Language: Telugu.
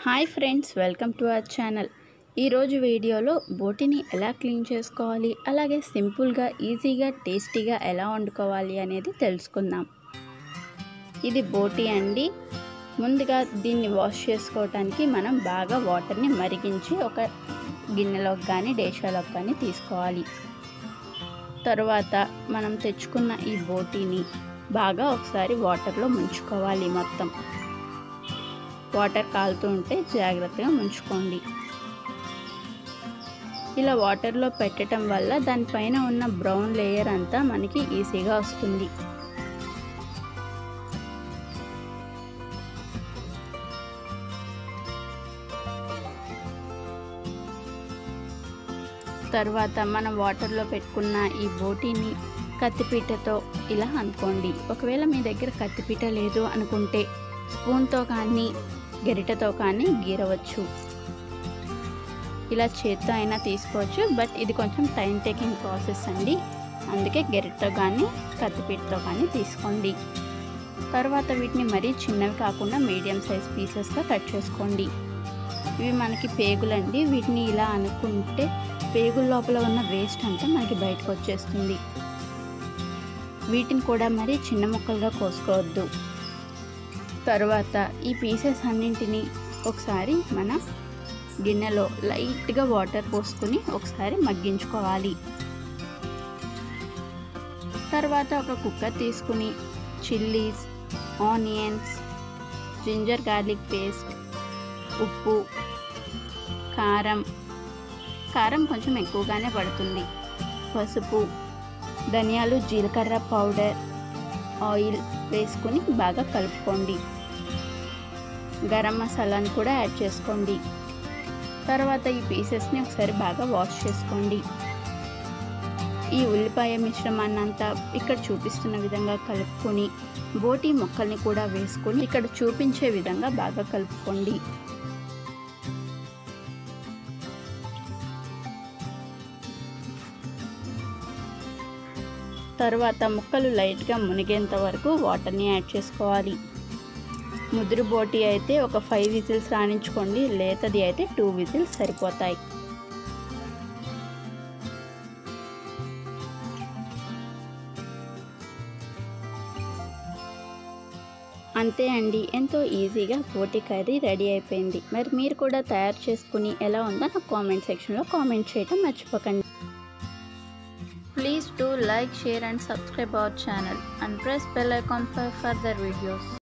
Hi friends welcome to our channel ఈరోజు వీడియోలో బోటిని ఎలా క్లీన్ చేసుకోవాలి అలాగే సింపుల్గా ఈజీగా టేస్టీగా ఎలా వండుకోవాలి అనేది తెలుసుకుందాం ఇది బోటి అండి ముందుగా దీన్ని వాష్ చేసుకోవటానికి మనం బాగా వాటర్ని మరిగించి ఒక గిన్నెలోకి కానీ డేషాలోకి కానీ తీసుకోవాలి తరువాత మనం తెచ్చుకున్న ఈ బోటీని బాగా ఒకసారి వాటర్లో ముంచుకోవాలి మొత్తం వాటర్ కాలుతూ ఉంటే జాగ్రత్తగా ముంచుకోండి ఇలా వాటర్లో పెట్టడం వల్ల దానిపైన ఉన్న బ్రౌన్ లేయర్ అంతా మనకి ఈజీగా వస్తుంది తర్వాత మనం వాటర్లో పెట్టుకున్న ఈ బోటీని కత్తిపీటతో ఇలా అనుకోండి ఒకవేళ మీ దగ్గర కత్తిపీట లేదు అనుకుంటే స్పూన్తో కానీ గరిటతో కానీ గీరవచ్చు ఇలా చేత్తో అయినా తీసుకోవచ్చు బట్ ఇది కొంచెం టైం టేకింగ్ ప్రాసెస్ అండి అందుకే గెరిటతో కానీ కత్తిపీటతో కానీ తీసుకోండి తర్వాత వీటిని మరీ చిన్నవి కాకుండా మీడియం సైజ్ పీసెస్గా కట్ చేసుకోండి ఇవి మనకి పేగులండి వీటిని ఇలా అనుకుంటే పేగుల లోపల ఉన్న వేస్ట్ అంతా మనకి బయటకు వచ్చేస్తుంది వీటిని కూడా మరీ చిన్న ముక్కలుగా కోసుకోవద్దు తర్వాత ఈ పీసెస్ అన్నింటినీ ఒకసారి మన గిన్నెలో లైట్గా వాటర్ పోసుకుని ఒకసారి మగ్గించుకోవాలి తర్వాత ఒక కుక్కర్ తీసుకుని chillies onions ginger garlic paste ఉప్పు కారం కారం కొంచెం ఎక్కువగానే పడుతుంది పసుపు ధనియాలు జీలకర్ర పౌడర్ ఆయిల్ వేసుకుని బాగా కలుపుకోండి గరం మసాలాను కూడా యాడ్ చేసుకోండి తర్వాత ఈ పీసెస్ని ఒకసారి బాగా వాష్ చేసుకోండి ఈ ఉల్లిపాయ మిశ్రమాన్ని అంతా ఇక్కడ చూపిస్తున్న విధంగా కలుపుకొని బోటి మొక్కల్ని కూడా వేసుకొని ఇక్కడ చూపించే విధంగా బాగా కలుపుకోండి తర్వాత ముక్కలు లైట్గా మునిగేంత వరకు వాటర్ని యాడ్ చేసుకోవాలి ముదురు బోటి అయితే ఒక ఫైవ్ విజిల్స్ రాణించుకోండి లేతది అయితే టూ విజిల్స్ సరిపోతాయి అంతే అండి ఎంతో ఈజీగా బోటి కర్రీ రెడీ అయిపోయింది మరి మీరు కూడా తయారు చేసుకుని ఎలా ఉందో నాకు కామెంట్ సెక్షన్లో కామెంట్ చేయడం మర్చిపోకండి Please do like, share and subscribe our channel and press bell icon for further videos.